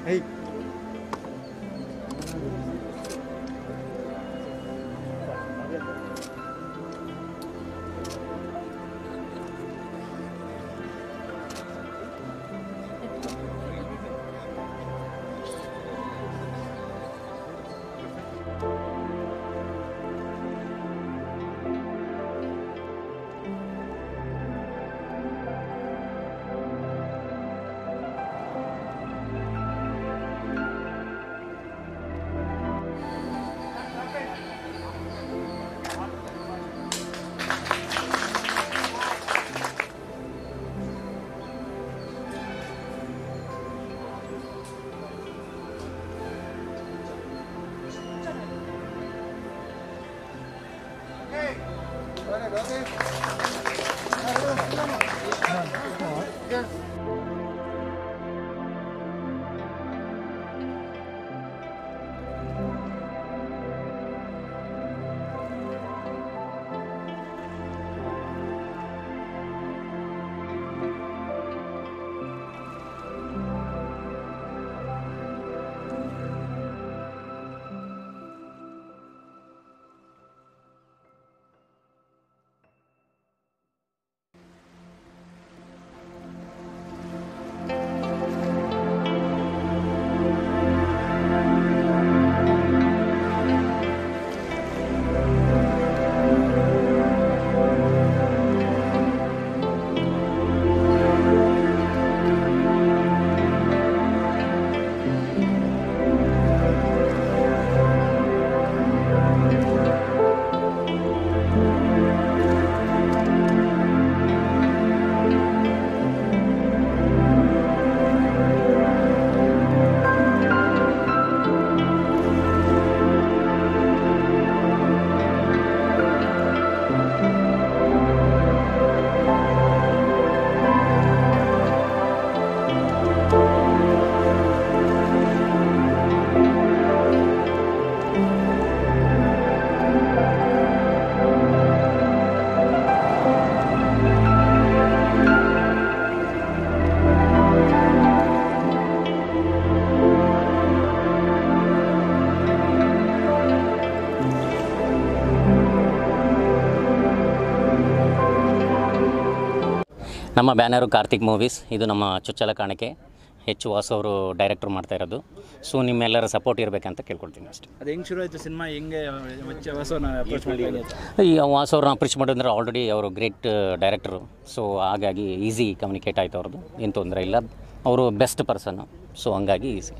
ನಮ್ಮ banner Karthik movies ಇದು ನಮ್ಮ ಚೊಚ್ಚಲ ಕಾಣಿಕೆ ಹೆಚ್ಚು ವಾಸು ಅವರು ಡೈರೆಕ್ಟರ್ ಮಾಡ್ತಾ ಇರೋದು ಸೊ ನಿಮ್ಮೆಲ್ಲರ ಸಪೋರ್ಟ್ ಇರಬೇಕಂತ ಕೇಳ್ಕೊಳ್ತೀನಿ ಅಷ್ಟೇ ಅದು ಹೆಂಗೆ ಶುರು ಆಯಿತು ಸಿನಿಮಾ ಹೆಂಗೆ ಮಚ್ಚ ಹೊಸವನ್ನ ಅಪ್ರೋಚ್ ಮಾಡಿ ಈ ವಾಸು ಅವ್ರನ್ನ ಅಪ್ರಿಚ್ ಮಾಡಿದ್ರೆ ಆಲ್ರೆಡಿ ಅವರು ಗ್ರೇಟ್ ಡೈರೆಕ್ಟರು ಸೊ ಹಾಗಾಗಿ ಈಸಿ ಕಮ್ಯುನಿಕೇಟ್ ಆಯಿತು ಅವ್ರದ್ದು ಏನು ತೊಂದರೆ ಇಲ್ಲ ಅವರು ಬೆಸ್ಟ್ ಪರ್ಸನ್ನು ಸೊ ಹಂಗಾಗಿ ಈಸಿ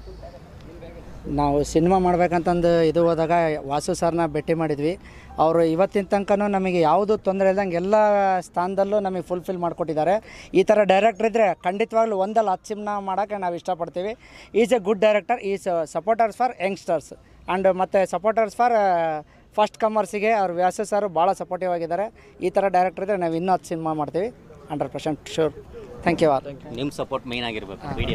ನಾವು ಸಿನಿಮಾ ಮಾಡ್ಬೇಕಂತಂದು ಇದು ಹೋದಾಗ ವಾಸು ಸರ್ನ ಭೇಟಿ ಮಾಡಿದ್ವಿ ಅವರು ಇವತ್ತಿನ ತನಕನೂ ನಮಗೆ ಯಾವುದೂ ತೊಂದರೆ ಇಲ್ದಂಗೆ ಎಲ್ಲ ಸ್ಥಾನದಲ್ಲೂ ನಮಗೆ ಫುಲ್ಫಿಲ್ ಮಾಡಿಕೊಟ್ಟಿದ್ದಾರೆ ಈ ಥರ ಡೈರೆಕ್ಟರ್ ಇದ್ದರೆ ಖಂಡಿತವಾಗ್ಲೂ ಒಂದಲ್ಲ ಹತ್ತು ಸಿನಿಮಾ ಮಾಡೋಕ್ಕೆ ನಾವು ಇಷ್ಟಪಡ್ತೀವಿ is a good director is supporters for youngsters and ಮತ್ತು ಸಪೋರ್ಟರ್ಸ್ ಫಾರ್ ಫಸ್ಟ್ ಕಮರ್ಸಿಗೆ ಅವ್ರ ವ್ಯಾಸ ಸರ್ ಭಾಳ ಸಪೋರ್ಟಿವ್ ಆಗಿದ್ದಾರೆ ಈ ಥರ ಡೈರೆಕ್ಟರ್ ಇದ್ದರೆ ನಾವು ಇನ್ನೂ ಹತ್ತು ಸಿನಿಮಾ ಮಾಡ್ತೀವಿ hundred percent sure thank you all ನಿಮ್ಮ ಸಪೋರ್ಟ್ ಮೇಯ್ನ್ ಆಗಿರಬೇಕು ವಿಡಿಯೋ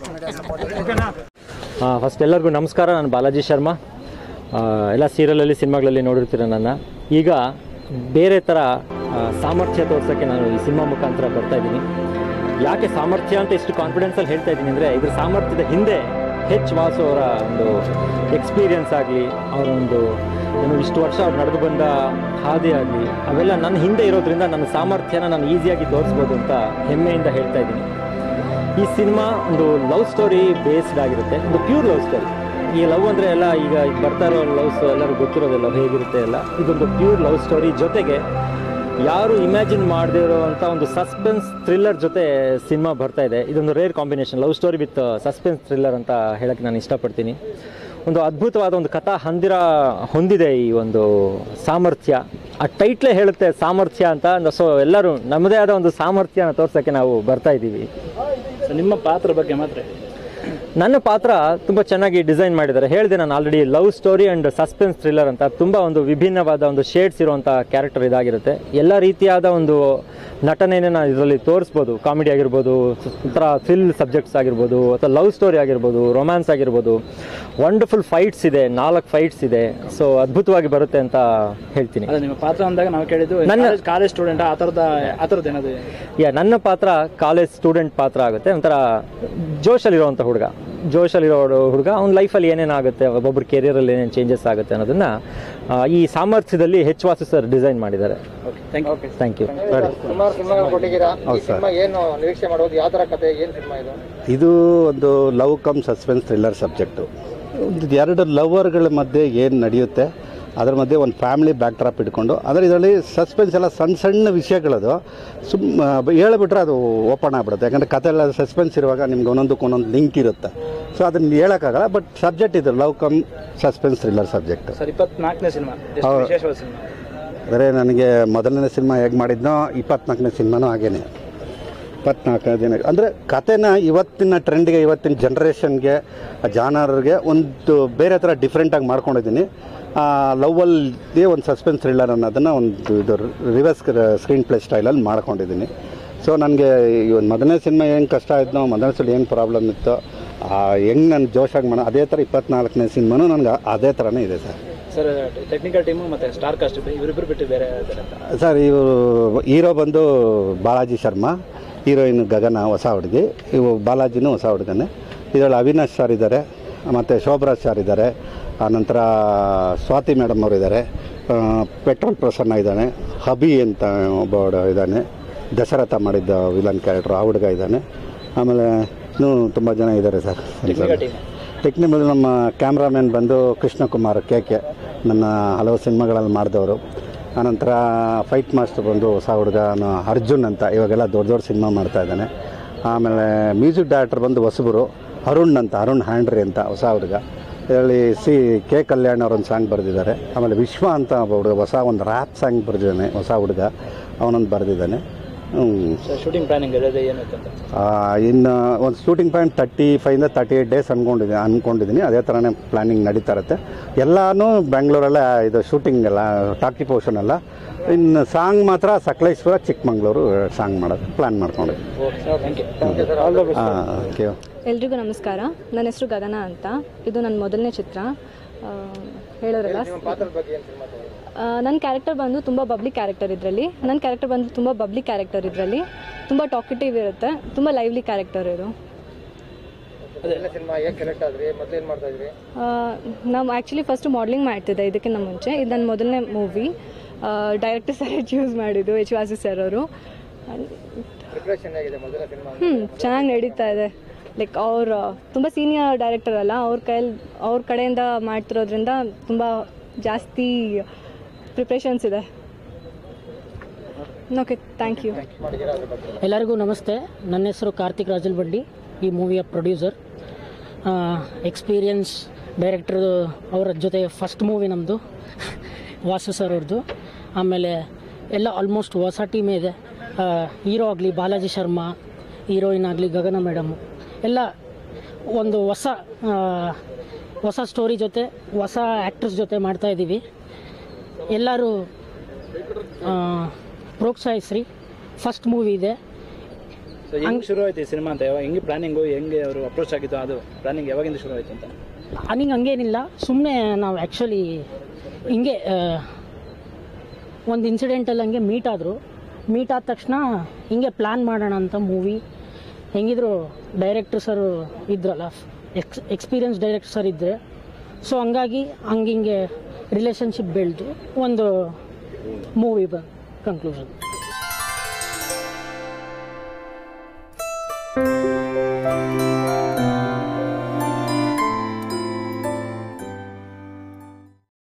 ಫಸ್ಟ್ ಎಲ್ಲರಿಗೂ ನಮಸ್ಕಾರ ನಾನು ಬಾಲಾಜಿ ಶರ್ಮಾ ಆ, ಎಲ್ಲ ಸೀರಿಯಲಲ್ಲಿ ಸಿನಿಮಾಗಳಲ್ಲಿ ನೋಡಿರ್ತೀರ ನನ್ನ ಈಗ ಬೇರೆ ಥರ ಆ, ಸಾಮರ್ಥ್ಯ ತೋರ್ಸೋಕ್ಕೆ ನಾನು ಈ ಸಿನಿಮಾ ಮುಖಾಂತರ ಬರ್ತಾ ಇದ್ದೀನಿ ಯಾಕೆ ಸಾಮರ್ಥ್ಯ ಅಂತ ಎಷ್ಟು ಕಾನ್ಫಿಡೆನ್ಸಲ್ಲಿ ಹೇಳ್ತಾ ಇದ್ದೀನಿ ಅಂದರೆ ಇದ್ರ ಸಾಮರ್ಥ್ಯದ ಹಿಂದೆ ಹೆಚ್ ವಾಸು ಅವರ ಒಂದು ಎಕ್ಸ್ಪೀರಿಯನ್ಸ್ ಆಗಲಿ ಅವರ ಒಂದು ಏನು ಇಷ್ಟು ವರ್ಷ ಅವ್ರು ನಡೆದು ಬಂದ ಹಾದಿ ಆಗಲಿ ಅವೆಲ್ಲ ನನ್ನ ಹಿಂದೆ ಇರೋದ್ರಿಂದ ನನ್ನ ಸಾಮರ್ಥ್ಯನ ನಾನು ಈಸಿಯಾಗಿ ತೋರಿಸ್ಬೋದು ಅಂತ ಹೆಮ್ಮೆಯಿಂದ ಹೇಳ್ತಾ ಇದ್ದೀನಿ ಈ ಸಿನಿಮಾ ಒಂದು ಲವ್ ಸ್ಟೋರಿ ಬೇಸ್ಡ್ ಆಗಿರುತ್ತೆ ಒಂದು ಪ್ಯೂರ್ ಲವ್ ಸ್ಟೋರಿ ಈ ಲವ್ ಅಂದರೆ ಎಲ್ಲ ಈಗ ಈಗ ಬರ್ತಾ ಇರೋ ಲವ್ಸ್ ಎಲ್ಲರೂ ಗೊತ್ತಿರೋದಿಲ್ಲ ಹೇಗಿರುತ್ತೆ ಎಲ್ಲ ಇದೊಂದು ಪ್ಯೂರ್ ಲವ್ ಸ್ಟೋರಿ ಜೊತೆಗೆ ಯಾರು ಇಮ್ಯಾಜಿನ್ ಮಾಡದೇ ಇರೋವಂಥ ಒಂದು ಸಸ್ಪೆನ್ಸ್ ಥ್ರಿಲ್ಲರ್ ಜೊತೆ ಸಿನಿಮಾ ಬರ್ತಾ ಇದೆ ಇದೊಂದು rare combination love story with suspense thriller ಅಂತ ಹೇಳಕ್ಕೆ ನಾನು ಇಷ್ಟಪಡ್ತೀನಿ ಒಂದು ಅದ್ಭುತವಾದ ಒಂದು ಕಥಾ ಹಂದಿರ ಹೊಂದಿದೆ ಈ ಒಂದು ಸಾಮರ್ಥ್ಯ ಆ ಟೈಟ್ಲೇ ಹೇಳುತ್ತೆ ಸಾಮರ್ಥ್ಯ ಅಂತ ಸೊ ಎಲ್ಲರೂ ನಮ್ಮದೇ ಆದ ಒಂದು ಸಾಮರ್ಥ್ಯನ ತೋರ್ಸೋಕ್ಕೆ ನಾವು ಬರ್ತಾ ಇದ್ದೀವಿ ಸೊ ನಿಮ್ಮ ಪಾತ್ರ ಬಗ್ಗೆ ಮಾತ್ರ ನನ್ನ ಪಾತ್ರ ತುಂಬ ಚೆನ್ನಾಗಿ ಡಿಸೈನ್ ಮಾಡಿದ್ದಾರೆ ಹೇಳಿದೆ ನಾನು already love story and suspense thriller ಅಂತ ತುಂಬ ಒಂದು ವಿಭಿನ್ನವಾದ ಒಂದು ಶೇಡ್ಸ್ ಇರುವಂಥ ಕ್ಯಾರೆಕ್ಟರ್ ಇದಾಗಿರುತ್ತೆ ಎಲ್ಲ ರೀತಿಯಾದ ಒಂದು ನಟನೆಯನ್ನು ನಾನು ಇದರಲ್ಲಿ ತೋರಿಸ್ಬೋದು ಕಾಮಿಡಿ ಆಗಿರ್ಬೋದು ಒಂಥರ ಥ್ರಿಲ್ ಸಬ್ಜೆಕ್ಟ್ಸ್ ಆಗಿರ್ಬೋದು ಅಥವಾ ಲವ್ ಸ್ಟೋರಿ ಆಗಿರ್ಬೋದು ರೊಮ್ಯಾನ್ಸ್ ಆಗಿರ್ಬೋದು ವಂಡರ್ಫುಲ್ ಫೈಟ್ಸ್ ಇದೆ ನಾಲ್ಕು ಫೈಟ್ಸ್ ಇದೆ ಸೊ ಅದ್ಭುತವಾಗಿ ಬರುತ್ತೆ ಅಂತ ಹೇಳ್ತೀನಿ ಅದೇ ನಿಮ್ಮ ಪಾತ್ರ ಅಂದಾಗ ನಾವು ಕೇಳಿದ್ದು ನನ್ನ- ಕಾಲೇಜ್ ಸ್ಟೂಡೆಂಟ್ ಆ ಥರದ ಆ ಥರದ್ದು ಏನದು ಯಾ ನನ್ನ ಪಾತ್ರ ಕಾಲೇಜ್ ಸ್ಟೂಡೆಂಟ್ ಪಾತ್ರ ಆಗುತ್ತೆ ಒಂಥರ ಜೋಶಲ್ಲಿರುವಂಥ ಹುಡುಗ ಜೋಶಲ್ಲಿರೋ ಹುಡುಗ ಅವ್ನ ಲೈಫಲ್ಲಿ ಏನೇನಾಗುತ್ತೆ ಒಬ್ಬೊಬ್ಬರ ಕೆರಿಯರಲ್ಲಿ ಏನೇನು ಚೇಂಜಸ್ ಆಗುತ್ತೆ ಅನ್ನೋದನ್ನು ಈ ಸಾಮರ್ಥ್ಯದಲ್ಲಿ ಹೆಚ್ ವಾಸು ಸರ್ ಡಿಸೈನ್ ಮಾಡಿದ್ದಾರೆ okay thank you thank you ಸುಮಾರು ಸಿನಿಮಾಗಳು ಕೊಟ್ಟಿದ್ದೀರಾ ಹೌದು ಸರ್ ಏನು ನಿರೀಕ್ಷೆ ಮಾಡೋದು ಯಾವ ಥರ ಕತೆ ಏನು ಸಿನಿಮಾ ಇದು ಇದು ಒಂದು love cum suspense thriller subject ಒಂದು ಎರಡು ಲವರ್ಗಳ ಮಧ್ಯೆ ಏನು ನಡೆಯುತ್ತೆ ಅದ್ರ ಮಧ್ಯೆ ಒಂದು ಫ್ಯಾಮಿಲಿ ಬ್ಯಾಕ್ ಡ್ರಾಪ್ ಇಟ್ಕೊಂಡು ಆದರೆ ಇದರಲ್ಲಿ ಸಸ್ಪೆನ್ಸ್ ಎಲ್ಲ ಸಣ್ಣ ಸಣ್ಣ ವಿಷಯಗಳದು ಸುಮ್ ಹೇಳಿಬಿಟ್ರೆ ಅದು ಓಪನ್ ಆಗ್ಬಿಡುತ್ತೆ ಯಾಕಂದರೆ ಕತೆ ಎಲ್ಲ ಸಸ್ಪೆನ್ಸ್ ಇರುವಾಗ ನಿಮ್ಗೆ ಒಂದೊಂದಕ್ಕೆ ಒಂದೊಂದು ಲಿಂಕ್ ಇರುತ್ತೆ ಸೊ ಅದನ್ನು ಹೇಳೋಕ್ಕಾಗಲ್ಲ ಬಟ್ ಸಬ್ಜೆಕ್ಟ್ ಇದು love cum suspense thriller subject sir ಇಪ್ಪತ್ನಾಲ್ಕನೇ ಸಿನಿಮಾ ಎಷ್ಟು ಹೌದು. ವಿಶೇಷವಾದ ಸಿನಿಮಾ ಅಂದರೆ ನನಗೆ ಮೊದಲನೇ ಸಿನಿಮಾ ಹೇಗೆ ಮಾಡಿದ್ನೋ ಇಪ್ಪತ್ನಾಲ್ಕನೇ ಸಿನಿಮಾನೂ ಹಾಗೇನೆ ಇಪ್ಪತ್ನಾಲ್ಕನೇ ದಿನ ಅಂದರೆ ಕತೆನ ಇವತ್ತಿನ ಟ್ರೆಂಡ್ಗೆ ಇವತ್ತಿನ ಜನ್ರೇಷನ್ಗೆ ಜಾನರ್ಗೆ ಒಂದು ಬೇರೆ ಥರ ಡಿಫ್ರೆಂಟಾಗಿ ಮಾಡ್ಕೊಂಡಿದ್ದೀನಿ ಲವ್ವಲ್ಲಿ ಒಂದು ಸಸ್ಪೆನ್ಸ್ ಥ್ರಿಲ್ಲರ್ ಅನ್ನೋದನ್ನು ಒಂದು ಇದು ರಿವರ್ಸ್ ಸ್ಕ್ರೀನ್ ಪ್ಲೇ ಸ್ಟೈಲಲ್ಲಿ ಮಾಡ್ಕೊಂಡಿದ್ದೀನಿ ಸೊ ನನಗೆ ಈ ಒಂದು ಮೊದಲನೇ ಸಿನಿಮಾ ಹೆಂಗೆ ಕಷ್ಟ ಆಯ್ತೋ ಮೊದಲನೇ ಸಲ ಏನು ಪ್ರಾಬ್ಲಮ್ ಇತ್ತೋ ಹೆಂಗೆ ನಾನು ಜೋಶಾಗಿ ಮಾಡೋ ಅದೇ ಥರ ಇಪ್ಪತ್ನಾಲ್ಕನೇ ಸಿನಿಮಾನೂ ನನಗೆ ಅದೇ ಥರನೇ ಇದೆ ಸರ್ ಸರ್ ಟೆಕ್ನಿಕಲ್ ಟೀಮು ಮತ್ತು ಸ್ಟಾರ್ ಕಾಸ್ಟ್ ಇವರಿಬ್ಬರು ಬಿಟ್ಟು ಬೇರೆ ಇದ್ದಾರೆ ಅಂತ ಸರ್ ಇವರು ಹೀರೋ ಬಂದು ಬಾಲಾಜಿ ಶರ್ಮಾ ಹೀರೋಯಿನ್ ಗಗನ ಹೊಸ ಹುಡುಗಿ ಇವು ಬಾಲಾಜಿನೂ ಹೊಸ ಹುಡುಗನೇ ಇದರಲ್ಲಿ ಅವಿನಾಶ್ ಸರ್ ಇದ್ದಾರೆ ಮತ್ತು ಶೋಭರಾಜ್ ಸರ್ ಇದ್ದಾರೆ ಆನಂತರ ಸ್ವಾತಿ ಮೇಡಮ್ ಅವರು ಇದ್ದಾರೆ ಆ, ಪೆಟ್ರೋಲ್ ಪ್ರಸನ್ನ ಇದ್ದಾನೆ ಹಬಿ ಅಂತ ಒಬ್ಬ ಹುಡುಗ ಇದ್ದಾನೆ ದಶರಥ ಮಾಡಿದ್ದ ವಿಲನ್ ಕ್ಯಾರೆಕ್ಟ್ರು ಆ ಹುಡುಗ ಇದ್ದಾನೆ ಆಮೇಲೆ ಇನ್ನೂ ತುಂಬ ಜನ ಇದ್ದಾರೆ ಸರ್ ಟೆಕ್ನಿಕಲ್ ಟೀಮ್ ಟೆಕ್ನಿಕಲ್ ನಮ್ಮ ಕ್ಯಾಮ್ರಾಮನ್ ಬಂದು ಕೃಷ್ಣಕುಮಾರ್ ಕೆ ಕೆ ನನ್ನ ಹಲವು ಸಿನಿಮಾಗಳಲ್ಲಿ ಮಾಡಿದವರು ಆನಂತರ ಫೈಟ್ ಮಾಸ್ಟರ್ ಬಂದು ಹೊಸ ಹುಡುಗ ಅವ್ನು ಅರ್ಜುನ್ ಅಂತ ಇವಾಗೆಲ್ಲ ದೊಡ್ಡ ದೊಡ್ಡ ಸಿನಿಮಾ ಮಾಡ್ತಾ ಇದ್ದಾನೆ ಆಮೇಲೆ ಮ್ಯೂಸಿಕ್ ಡೈರೆಕ್ಟರ್ ಬಂದು ಹೊಸಬರು ಅರುಣ್ ಅಂತ ಅರುಣ್ ಹ್ಯಾಂಡ್ರಿ ಅಂತ ಹೊಸ ಹುಡುಗ ಇದರಲ್ಲಿ ಸಿ ಕೆ ಕಲ್ಯಾಣ್ ಅವರೊಂದು ಸಾಂಗ್ ಬರೆದಿದ್ದಾರೆ ಆಮೇಲೆ ವಿಶ್ವ ಅಂತ ಒಬ್ಬ ಹುಡುಗ ಹೊಸ ಒಂದು ರ್ಯಾಪ್ ಸಾಂಗ್ ಬರೆದಿದ್ದಾನೆ ಹೊಸ ಹುಡುಗ ಅವನೊಂದು ಬರೆದಿದ್ದಾನೆ ಹ್ಮ್. ಸರ್ ಶೂಟಿಂಗ್ ಪ್ಲಾನಿಂಗ್ ಇರೋದು ಏನಿತ್ತು ಅಂತ ಆ, ಇನ್ನು ಒಂದು ಶೂಟಿಂಗ್ ಪಾಯಿಂಟ್ ತರ್ಟಿ ಫೈವಿಂದ ತರ್ಟಿ ಏಯ್ಟ್ ಡೇಸ್ ಅಂದ್ಕೊಂಡಿದ್ದೀನಿ ಅಂದ್ಕೊಂಡಿದ್ದೀನಿ ಅದೇ ಥರನೇ ಪ್ಲ್ಯಾನಿಂಗ್ ನಡೀತಾ ಇರುತ್ತೆ ಎಲ್ಲನೂ ಬೆಂಗಳೂರಲ್ಲೇ ಇದು ಶೂಟಿಂಗ್ ಎಲ್ಲ ಟಾಕಿ ಪೋರ್ಷನ್ ಎಲ್ಲ ಇನ್ನು ಸಾಂಗ್ ಮಾತ್ರ ಸಕಲೇಶ್ವರ ಚಿಕ್ಕಮಂಗ್ಳೂರು ಸಾಂಗ್ ಮಾಡೋದು ಪ್ಲ್ಯಾನ್ ಮಾಡ್ಕೊಂಡಿದ್ದೀನಿ okay sir thank you all the best ಹಾಂ ಓಕೆ ಎಲ್ರಿಗೂ ನಮಸ್ಕಾರ ನನ್ನ ಹೆಸರು ಗಗನ ಅಂತ ಇದು ನನ್ನ ಮೊದಲನೇ ಚಿತ್ರ ಆ, ಹೇಳೋರಲ್ಲ ನನ್ನ ಕ್ಯಾರೆಕ್ಟರ್ ಬಂದು ತುಂಬ ಬಬ್ಲಿ ಕ್ಯಾರೆಕ್ಟರ್ ಇದರಲ್ಲಿ ನನ್ನ ಕ್ಯಾರೆಕ್ಟರ್ ಬಂದು ತುಂಬ ಬಬ್ಲಿ ಕ್ಯಾರೆಕ್ಟರ್ ಇದರಲ್ಲಿ ತುಂಬ ಟಾಕಿಟಿವ್ ಇರುತ್ತೆ ತುಂಬ ಲೈವ್ಲಿ ಕ್ಯಾರೆಕ್ಟರ್ ಇದು ಸಿನಿಮಾ ಹೇಗೆ ಸೆಲೆಕ್ಟ್ ಆದ್ರಿ ಮೊದಲು ಏನು ಮಾಡ್ತಾ ಇದ್ರಿ ಆ, ನಾವು ಆ್ಯಕ್ಚುಲಿ ಫಸ್ಟು ಮಾಡಲಿಂಗ್ ಮಾಡ್ತಿದ್ದೆ ಇದಕ್ಕಿಂತ ಮುಂಚೆ ಇದು ನನ್ನ ಮೊದಲನೇ ಮೂವಿ ಡೈರೆಕ್ಟರ್ ಸರ್ ಚೂಸ್ ಮಾಡಿದ್ದು ಎಚ್ ವಾಸಿ ಸರ್ ಅವರು ಪ್ರಿಪ್ರೇಷನ್ ಹೇಗಿದೆ ಮೊದಲ ಸಿನಿಮಾ ಹ್ಞೂ ಚೆನ್ನಾಗಿ ನಡೀತಾ ಇದೆ ಲೈಕ್ ಅವ್ರು ತುಂಬ ಸೀನಿಯರ್ ಡೈರೆಕ್ಟರ್ ಅಲ್ಲ ಅವ್ರ ಕೈಯಲ್ಲಿ ಅವ್ರ ಕಡೆಯಿಂದ ಮಾಡ್ತಿರೋದ್ರಿಂದ ತುಂಬ ಜಾಸ್ತಿ ಪ್ರಿಪ್ರೇಷನ್ಸ್ ಇದೆ ಓಕೆ ಥ್ಯಾಂಕ್ ಯು ಎಲ್ಲರಿಗೂ ನಮಸ್ತೆ ನನ್ನ ಹೆಸರು ಕಾರ್ತಿಕ್ ರಾಜಲ್ ಬಂಡಿ ಈ ಮೂವಿಯ ಪ್ರೊಡ್ಯೂಸರ್ ಎಕ್ಸ್ಪೀರಿಯನ್ಸ್ ಡೈರೆಕ್ಟರ್ ಅವರ ಜೊತೆ ಫಸ್ಟ್ ಮೂವಿ ನಮ್ಮದು ವಾಸು ಸರ್ ಅವ್ರದ್ದು ಆಮೇಲೆ ಎಲ್ಲ ಆಲ್ಮೋಸ್ಟ್ ಹೊಸ ಟೀಮೇ ಇದೆ ಹೀರೋ ಆಗಲಿ ಬಾಲಾಜಿ ಶರ್ಮಾ ಹೀರೋಯಿನ್ ಆಗಲಿ ಗಗನ ಮೇಡಮು ಎಲ್ಲ ಒಂದು ಹೊಸ ಆ, ಹೊಸ ಸ್ಟೋರಿ ಜೊತೆ ಹೊಸ ಆ್ಯಕ್ಟರ್ಸ್ ಜೊತೆ ಮಾಡ್ತಾ ಇದ್ದೀವಿ ಎಲ್ಲರೂ ಆ, ಪ್ರೋತ್ಸಾಹಿಸ್ರಿ ಫಸ್ಟ್ ಮೂವಿ ಇದೆ ಸೊ ಹೆಂಗೆ ಶುರು ಆಯ್ತು ಈ ಸಿನಿಮಾ ಅಂತ ಯಾವಾಗ ಹೆಂಗೆ ಪ್ಲಾನಿಂಗು ಹೆಂಗೆ ಅವರು ಅಪ್ರೋಚ್ ಆಗಿತ್ತು ಅದು ಪ್ಲಾನಿಂಗ್ ಯಾವಾಗಿಂದ ಶುರು ಆಯ್ತು ಅಂತ ಅನಿಂಗ್ ಹಂಗೇನಿಲ್ಲ ಸುಮ್ಮನೆ ನಾವು ಆ್ಯಕ್ಚುಲಿ ಹಿಂಗೆ ಒಂದು ಇನ್ಸಿಡೆಂಟಲ್ಲಿ ಹಂಗೆ ಮೀಟ್ ಆದರು ಮೀಟ್ ಆದ ತಕ್ಷಣ ಹಿಂಗೆ ಪ್ಲ್ಯಾನ್ ಮಾಡೋಣ ಅಂತ ಮೂವಿ ಹೆಂಗಿದ್ರು ಡೈರೆಕ್ಟರ್ ಸರ್ ಇದ್ರಲ್ಲ ಎಕ್ಸ್ ಎಕ್ಸ್ಪೀರಿಯನ್ಸ್ ಡೈರೆಕ್ಟರ್ ಸರ್ ಇದ್ದರೆ ಸೊ ಹಂಗಾಗಿ ಹಂಗಿಂಗೆ ರಿಲೇಷನ್ಶಿಪ್ ಬೆಳೆದು ಒಂದು ಮೂವಿ ಬ ಕನ್ಕ್ಲೂಷನ್ ಆ